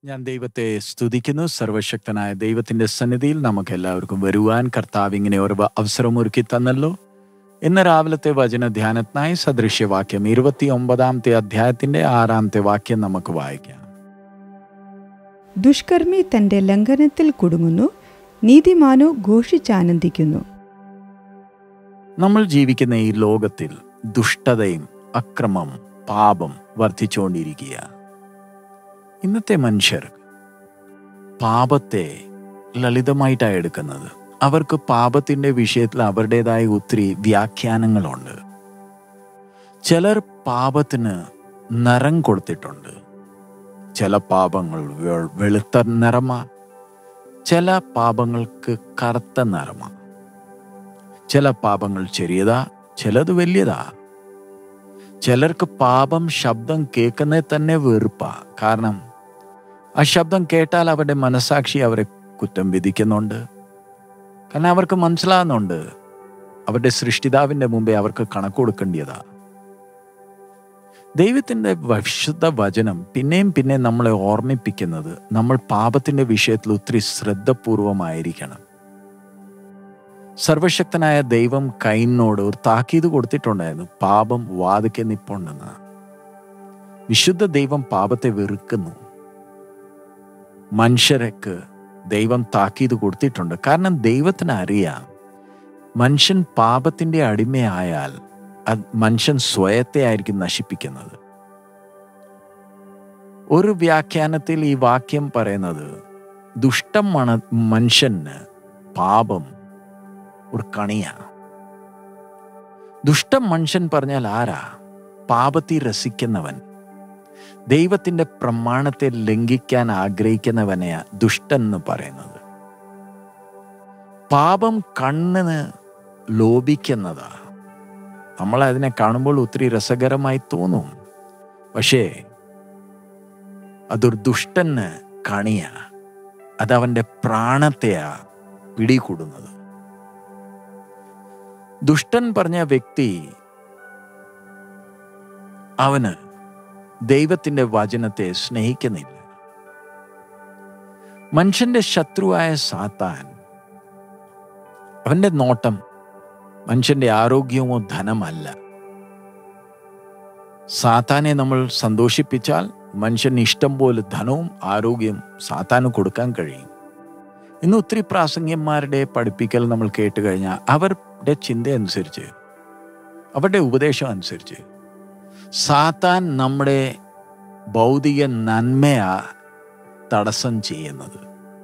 ഞാൻ ദൈവത്തെ സ്തുതിക്കുന്നു സർവശക്തനായ ദൈവത്തിന്റെ സന്നിധിയിൽ നമുക്ക് എല്ലാവർക്കും വരുവാൻ കർത്താവ് ഇങ്ങനെ ഒരു അവസരം ഒരുക്കി തന്നല്ലോ ഇന്ന് രാവിലത്തെ വചന ധ്യാനത്തിനായി സദൃശ്യവാക്യം ഇരുപത്തി ഒമ്പതാമത്തെ അധ്യായത്തിന്റെ ആറാമത്തെ വാക്യം നമുക്ക് വായിക്കാം ദുഷ്കർമ്മി തന്റെ ലംഘനത്തിൽ കുടുങ്ങുന്നു നീതിമാനോ ഘോഷിച്ചാനന്ദിക്കുന്നു നമ്മൾ ജീവിക്കുന്ന ഈ ലോകത്തിൽ ദുഷ്ടതയും അക്രമം പാപം വർദ്ധിച്ചുകൊണ്ടിരിക്കുക ഇന്നത്തെ മനുഷ്യർ പാപത്തെ ലളിതമായിട്ടാണ് എടുക്കുന്നത് അവർക്ക് പാപത്തിന്റെ വിഷയത്തിൽ അവരുടേതായ ഒത്തിരി വ്യാഖ്യാനങ്ങളുണ്ട് ചിലർ പാപത്തിന് നിറം കൊടുത്തിട്ടുണ്ട് ചില പാപങ്ങൾ വെ- വെളുത്ത നിറമാ ചില പാപങ്ങൾക്ക് കറുത്ത നിറമാ ചില പാപങ്ങൾ ചെറിയതാ ചിലത് വലിയതാ ചിലർക്ക് പാപം ശബ്ദം കേൾക്കുന്നേ തന്നെ വെറുപ്പാ കാരണം ആ ശബ്ദം കേട്ടാൽ അവരുടെ മനസാക്ഷി അവരെ കുറ്റം വിധിക്കുന്നുണ്ട് കാരണം അവർക്ക് മനസ്സിലാകുന്നുണ്ട് അവരുടെ സൃഷ്ടിതാവിന്റെ മുമ്പേ അവർക്ക് കണക്ക് കൊടുക്കേണ്ടതാ ദൈവത്തിന്റെ വിശുദ്ധ വചനം പിന്നെയും പിന്നെയും നമ്മളെ ഓർമ്മിപ്പിക്കുന്നത് നമ്മൾ പാപത്തിന്റെ വിഷയത്തിൽ ഒത്തിരി ശ്രദ്ധപൂർവമായിരിക്കണം സർവശക്തനായ ദൈവം കൈനോട് ഒരു താക്കീത് കൊടുത്തിട്ടുണ്ടായിരുന്നു പാപം വാതിക്കെ നിപ്പുണ്ടെന്ന് വിശുദ്ധ ദൈവം പാപത്തെ വെറുക്കുന്നു മനുഷ്യർക്ക് ദൈവം താക്കീത് കൊടുത്തിട്ടുണ്ട് കാരണം ദൈവത്തിന് അറിയാം മനുഷ്യൻ പാപത്തിന്റെ അടിമയായാൽ അത് മനുഷ്യൻ സ്വയത്തെ ആയിരിക്കും നശിപ്പിക്കുന്നത് ഒരു വ്യാഖ്യാനത്തിൽ ഈ വാക്യം പറയുന്നത് ദുഷ്ടം മണ മനുഷ്യന് പാപം ഒരു കണിയാണ് ദുഷ്ടം മനുഷ്യൻ പറഞ്ഞാൽ ആരാ പാപത്തിൽ രസിക്കുന്നവൻ ദൈവത്തിന്റെ പ്രമാണത്തെ ലംഘിക്കാൻ ആഗ്രഹിക്കുന്നവനെയാ ദുഷ്ടൻ എന്ന് പറയുന്നത് പാപം കണ്ണിന് ലോപിക്കുന്നതാ നമ്മൾ അതിനെ കാണുമ്പോൾ ഒത്തിരി രസകരമായി തോന്നും പക്ഷേ അതൊരു ദുഷ്ടന് കണിയ അതവന്റെ പ്രാണത്തെയാ പിടികൂടുന്നത് ദുഷ്ടൻ പറഞ്ഞ വ്യക്തി അവന് ദൈവത്തിന്റെ വചനത്തെ സ്നേഹിക്കുന്നില്ല മനുഷ്യന്റെ ശത്രുവായ സാത്താൻ അവന്റെ നോട്ടം മനുഷ്യന്റെ ആരോഗ്യമോ ധനമല്ല സാത്താനെ നമ്മൾ സന്തോഷിപ്പിച്ചാൽ മനുഷ്യന് ഇഷ്ടം പോലെ ധനവും ആരോഗ്യവും സാത്താന് കൊടുക്കാൻ കഴിയും ഇന്ന് ഒത്തിരി പ്രാസംഗ്യന്മാരുടെ പഠിപ്പിക്കൽ നമ്മൾ കേട്ട് കഴിഞ്ഞാൽ അവരുടെ ചിന്ത അനുസരിച്ച് അവരുടെ ഉപദേശം അനുസരിച്ച് സാത്താൻ നമ്മുടെ ഭൗതിക നന്മയാ തടസ്സം ചെയ്യുന്നത്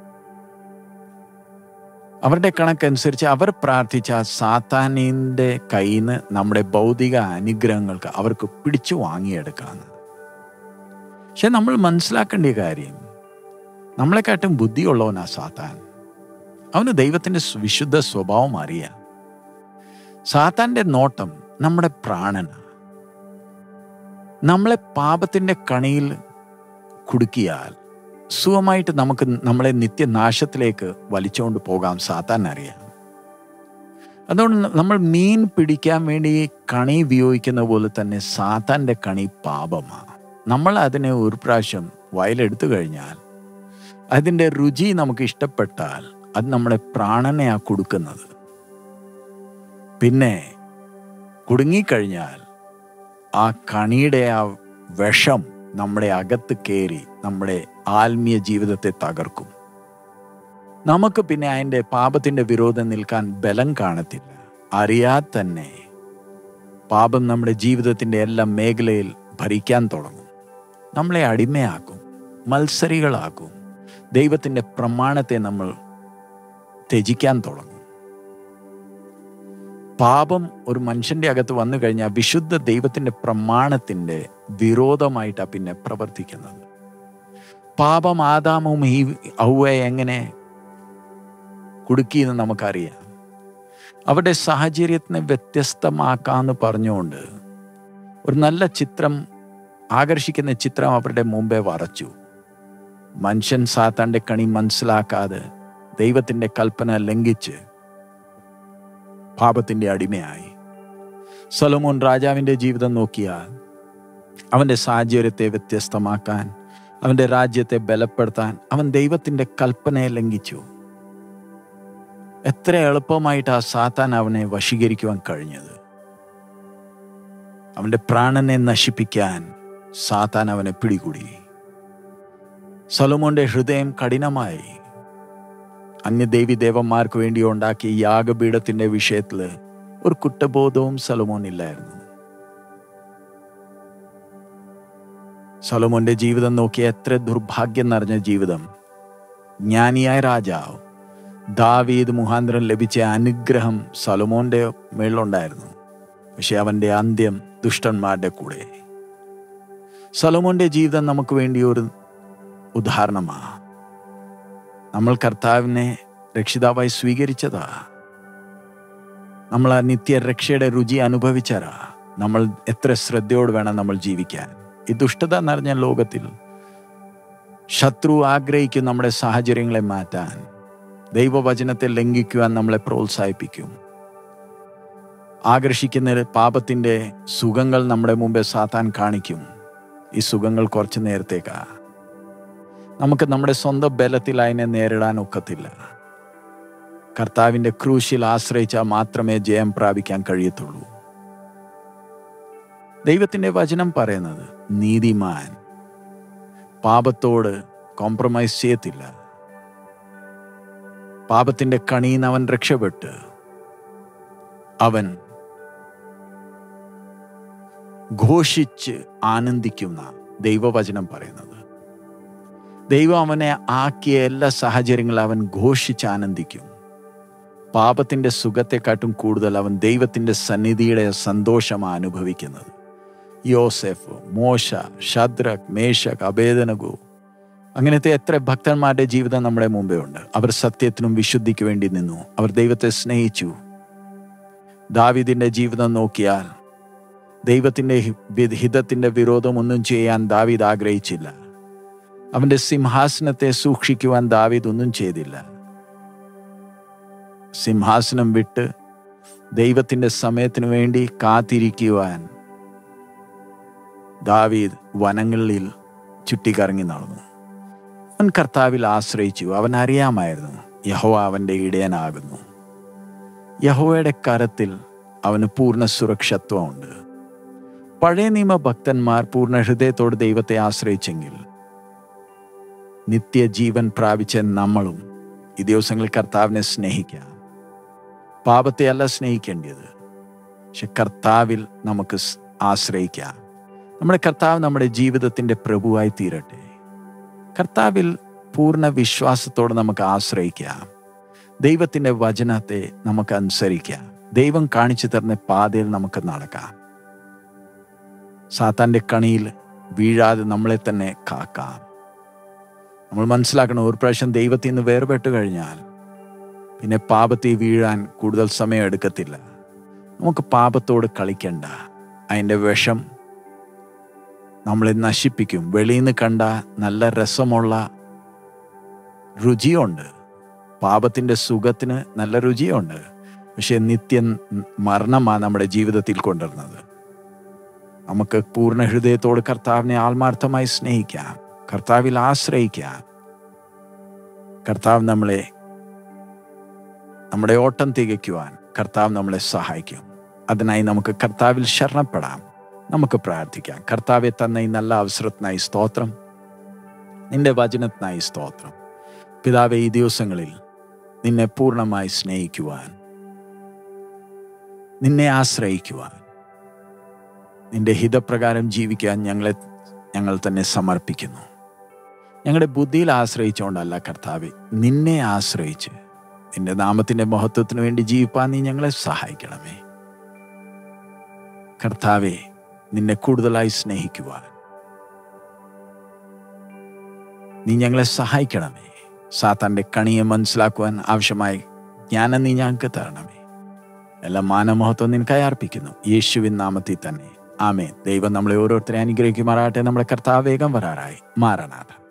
അവരുടെ കണക്കനുസരിച്ച് അവർ പ്രാർത്ഥിച്ച സാത്താനിന്റെ കയ്യിൽ നിന്ന് നമ്മുടെ ഭൗതിക അനുഗ്രഹങ്ങൾക്ക് അവർക്ക് പിടിച്ചു വാങ്ങിയെടുക്കാന്ന് പക്ഷെ നമ്മൾ മനസ്സിലാക്കേണ്ട കാര്യം നമ്മളെക്കാട്ടും ബുദ്ധിയുള്ളവനാ സാത്താൻ അവന് ദൈവത്തിന്റെ സ് വിശുദ്ധ സ്വഭാവം അറിയാം സാത്താന്റെ നോട്ടം നമ്മുടെ പ്രാണനാ നമ്മളെ പാപത്തിന്റെ കണിയിൽ കുടുക്കിയാൽ സുഖമായിട്ട് നമുക്ക് നമ്മളെ നിത്യനാശത്തിലേക്ക് വലിച്ചുകൊണ്ട് പോകാം സാത്താൻ അറിയാം അതുകൊണ്ട് നമ്മൾ മീൻ പിടിക്കാൻ വേണ്ടി കണി ഉപയോഗിക്കുന്ന പോലെ തന്നെ സാത്താന്റെ കണി പാപമാണ് നമ്മൾ അതിനെ ഒരു പ്രാവശ്യം വയലെടുത്തു കഴിഞ്ഞാൽ അതിൻ്റെ രുചി നമുക്ക് ഇഷ്ടപ്പെട്ടാൽ അത് നമ്മുടെ പ്രാണനെയാ കൊടുക്കുന്നത് പിന്നെ കുടുങ്ങിക്കഴിഞ്ഞാൽ ആ കണിയുടെ ആ വിഷം നമ്മുടെ അകത്ത് കയറി നമ്മുടെ ആത്മീയ ജീവിതത്തെ തകർക്കും നമുക്ക് പിന്നെ അതിൻ്റെ പാപത്തിൻ്റെ വിരോധം നിൽക്കാൻ ബലം കാണത്തില്ല അറിയാതെ തന്നെ പാപം നമ്മുടെ ജീവിതത്തിൻ്റെ എല്ലാ മേഖലയിൽ ഭരിക്കാൻ തുടങ്ങും നമ്മളെ അടിമയാക്കും മത്സരികളാക്കും ദൈവത്തിൻ്റെ പ്രമാണത്തെ നമ്മൾ ത്യജിക്കാൻ തുടങ്ങും പാപം ഒരു മനുഷ്യന്റെ അകത്ത് വന്നു കഴിഞ്ഞാൽ വിശുദ്ധ ദൈവത്തിന്റെ പ്രമാണത്തിന്റെ വിരോധമായിട്ടാണ് പിന്നെ പ്രവർത്തിക്കുന്നത് പാപം ആദാമും ഈ ഔവയെ എങ്ങനെ കുടുക്കിയെന്ന് നമുക്കറിയാം അവരുടെ സാഹചര്യത്തിനെ വ്യത്യസ്തമാക്കാന്ന് പറഞ്ഞുകൊണ്ട് ഒരു നല്ല ചിത്രം ആകർഷിക്കുന്ന ചിത്രം അവരുടെ മുമ്പേ വരച്ചു മനുഷ്യൻ സാത്താന്റെ കണി മനസ്സിലാക്കാതെ ദൈവത്തിന്റെ കൽപ്പന ലംഘിച്ച് പാപത്തിന്റെ അടിമയായി സൊലമോൻ രാജാവിന്റെ ജീവിതം നോക്കിയാൽ അവന്റെ സാഹചര്യത്തെ വ്യത്യസ്തമാക്കാൻ അവൻ്റെ രാജ്യത്തെ ബലപ്പെടുത്താൻ അവൻ ദൈവത്തിൻ്റെ കൽപ്പനയെ ലംഘിച്ചു എത്ര എളുപ്പമായിട്ട് ആ സാത്താൻ അവനെ വശീകരിക്കുവാൻ കഴിഞ്ഞത് അവൻ്റെ പ്രാണനെ നശിപ്പിക്കാൻ സാത്താൻ അവനെ പിടികൂടി സലോമോന്റെ ഹൃദയം കഠിനമായി അന്യദേവി ദേവന്മാർക്ക് വേണ്ടി ഉണ്ടാക്കിയ യാഗപീഠത്തിന്റെ വിഷയത്തിൽ ഒരു കുറ്റബോധവും സലോമോൻ ഇല്ലായിരുന്നു സലോമോന്റെ ജീവിതം നോക്കിയ എത്ര ദുർഭാഗ്യം നിറഞ്ഞ ജീവിതം ജ്ഞാനിയായ രാജാവ് ദാവീദ് മുഖാന്തരം ലഭിച്ച അനുഗ്രഹം സലോമോന്റെ മേളിലുണ്ടായിരുന്നു പക്ഷെ അവന്റെ അന്ത്യം ദുഷ്ടന്മാരുടെ കൂടെ സലോമോന്റെ ജീവിതം നമുക്ക് വേണ്ടി ഒരു ഉദാഹരണമാ നമ്മൾ കർത്താവിനെ രക്ഷിതാവായി സ്വീകരിച്ചതാ നമ്മൾ ആ നിത്യ രക്ഷയുടെ രുചി അനുഭവിച്ചതാ നമ്മൾ എത്ര ശ്രദ്ധയോട് വേണം നമ്മൾ ജീവിക്കാൻ ഈ ദുഷ്ടത നിറഞ്ഞ ലോകത്തിൽ ശത്രു ആഗ്രഹിക്കും നമ്മുടെ സാഹചര്യങ്ങളെ മാറ്റാൻ ദൈവവചനത്തെ ലംഘിക്കുവാൻ നമ്മളെ പ്രോത്സാഹിപ്പിക്കും ആകർഷിക്കുന്ന പാപത്തിന്റെ സുഖങ്ങൾ നമ്മുടെ മുമ്പേ സാത്താൻ കാണിക്കും ഈ സുഖങ്ങൾ കുറച്ച് നേരത്തേക്കാ നമുക്ക് നമ്മുടെ സ്വന്തം ബലത്തിൽ അതിനെ നേരിടാൻ ഒക്കത്തില്ല കർത്താവിന്റെ ക്രൂശിൽ ആശ്രയിച്ചാൽ മാത്രമേ ജയം പ്രാപിക്കാൻ കഴിയത്തുള്ളൂ ദൈവത്തിന്റെ വചനം പറയുന്നത് നീതിമാൻ പാപത്തോട് കോംപ്രമൈസ് ചെയ്യത്തില്ല പാപത്തിന്റെ കണിയിൽ നിന്ന് അവൻ രക്ഷപ്പെട്ട് അവൻ ഘോഷിച്ച് ആനന്ദിക്കുന്ന ദൈവവചനം പറയുന്നത് ദൈവം അവനെ ആക്കിയ എല്ലാ സാഹചര്യങ്ങളും അവൻ ഘോഷിച്ച് ആനന്ദിക്കും പാപത്തിന്റെ സുഖത്തെക്കാട്ടും കൂടുതൽ അവൻ ദൈവത്തിന്റെ സന്നിധിയുടെ സന്തോഷമാണ് അനുഭവിക്കുന്നത് യോസെഫ് മോശ ഷദ്രക് മേഷക് അഭേദനകു അങ്ങനത്തെ എത്ര ഭക്തന്മാരുടെ ജീവിതം നമ്മുടെ മുമ്പേ ഉണ്ട് അവർ സത്യത്തിനും വിശുദ്ധിക്ക് വേണ്ടി നിന്നു അവർ ദൈവത്തെ സ്നേഹിച്ചു ദാവിദിന്റെ ജീവിതം നോക്കിയാൽ ദൈവത്തിന്റെ ഹി- ഹിതത്തിന്റെ വിരോധം ഒന്നും ചെയ്യാൻ ദാവീദ് ആഗ്രഹിച്ചില്ല അവന്റെ സിംഹാസനത്തെ സൂക്ഷിക്കുവാൻ ദാവീദ് ഒന്നും ചെയ്തില്ല സിംഹാസനം വിട്ട് ദൈവത്തിന്റെ സമയത്തിനു വേണ്ടി കാത്തിരിക്കുവാൻ ദാവീദ് വനങ്ങളിൽ ചുറ്റിക്കറങ്ങി നടന്നു അവൻ കർത്താവിൽ ആശ്രയിച്ചു അവൻ അറിയാമായിരുന്നു യഹോവ അവന്റെ ഇടയനാകുന്നു യഹോവയുടെ കരത്തിൽ അവന് പൂർണ്ണ സുരക്ഷത്വമുണ്ട് പഴയ നിയമ ഭക്തന്മാർ പൂർണ്ണ ഹൃദയത്തോട് ദൈവത്തെ ആശ്രയിച്ചെങ്കിൽ നിത്യജീവൻ പ്രാപിച്ച നമ്മളും ഈ ദിവസങ്ങളിൽ കർത്താവിനെ സ്നേഹിക്കാം പാപത്തെ അല്ല സ്നേഹിക്കേണ്ടത് പക്ഷെ കർത്താവിൽ നമുക്ക് സ് ആശ്രയിക്കാം നമ്മുടെ കർത്താവ് നമ്മുടെ ജീവിതത്തിന്റെ പ്രഭുവായി തീരട്ടെ കർത്താവിൽ പൂർണ്ണ വിശ്വാസത്തോടെ നമുക്ക് ആശ്രയിക്കാം ദൈവത്തിന്റെ വചനത്തെ നമുക്ക് അനുസരിക്കാം ദൈവം കാണിച്ചു തരുന്ന പാതയിൽ നമുക്ക് നടക്കാം സാത്താന്റെ കണിയിൽ വീഴാതെ നമ്മളെ തന്നെ കാക്കാം നമ്മൾ മനസ്സിലാക്കണം ഒരു പ്രാവശ്യം ദൈവത്തിൽ നിന്ന് വേർപെട്ട് കഴിഞ്ഞാൽ പിന്നെ പാപത്തിൽ വീഴാൻ കൂടുതൽ സമയം എടുക്കത്തില്ല നമുക്ക് പാപത്തോട് കളിക്കണ്ട അതിൻ്റെ വിഷം നമ്മളെ നശിപ്പിക്കും വെളിയിൽ നിന്ന് കണ്ട നല്ല രസമുള്ള രുചിയുണ്ട് പാപത്തിൻ്റെ സുഖത്തിന് നല്ല രുചിയുണ്ട് പക്ഷെ നിത്യ മരണമാണ് നമ്മുടെ ജീവിതത്തിൽ കൊണ്ടുവരുന്നത് നമുക്ക് പൂർണ്ണ ഹൃദയത്തോട് കർത്താവിനെ ആത്മാർത്ഥമായി സ്നേഹിക്കാം കർത്താവിൽ ആശ്രയിക്കാം കർത്താവ് നമ്മളെ നമ്മുടെ ഓട്ടം തികയ്ക്കുവാൻ കർത്താവ് നമ്മളെ സഹായിക്കും അതിനായി നമുക്ക് കർത്താവിൽ ശരണപ്പെടാം നമുക്ക് പ്രാർത്ഥിക്കാം കർത്താവെ തന്ന ഈ നല്ല അവസരത്തിനായി സ്തോത്രം നിന്റെ വചനത്തിനായി സ്തോത്രം പിതാവെ ഈ ദിവസങ്ങളിൽ നിന്നെ പൂർണ്ണമായി സ്നേഹിക്കുവാൻ നിന്നെ ആശ്രയിക്കുവാൻ നിന്റെ ഹിതപ്രകാരം ജീവിക്കാൻ ഞങ്ങളെ ഞങ്ങൾ തന്നെ സമർപ്പിക്കുന്നു ഞങ്ങളുടെ ബുദ്ധിയിൽ ആശ്രയിച്ചുകൊണ്ടല്ല കർത്താവെ നിന്നെ ആശ്രയിച്ച് നിന്റെ നാമത്തിന്റെ മഹത്വത്തിന് വേണ്ടി ജീവിപ്പാൻ നീ ഞങ്ങളെ സഹായിക്കണമേ കർത്താവെ നിന്നെ കൂടുതലായി സ്നേഹിക്കുവാൻ നീ ഞങ്ങളെ സഹായിക്കണമേ സാത്താന്റെ കണിയെ മനസ്സിലാക്കുവാൻ ആവശ്യമായി ജ്ഞാനം നീ ഞങ്ങൾക്ക് തരണമേ എല്ലാ മാനമഹത്വം നിനക്കായി അർപ്പിക്കുന്നു യേശുവിൻ നാമത്തിൽ തന്നെ ആമേ ദൈവം നമ്മളെ ഓരോരുത്തരെ അനുഗ്രഹിക്കുമാറാട്ടെ നമ്മുടെ കർത്താവ് വേഗം വരാറായി മാറനാഥ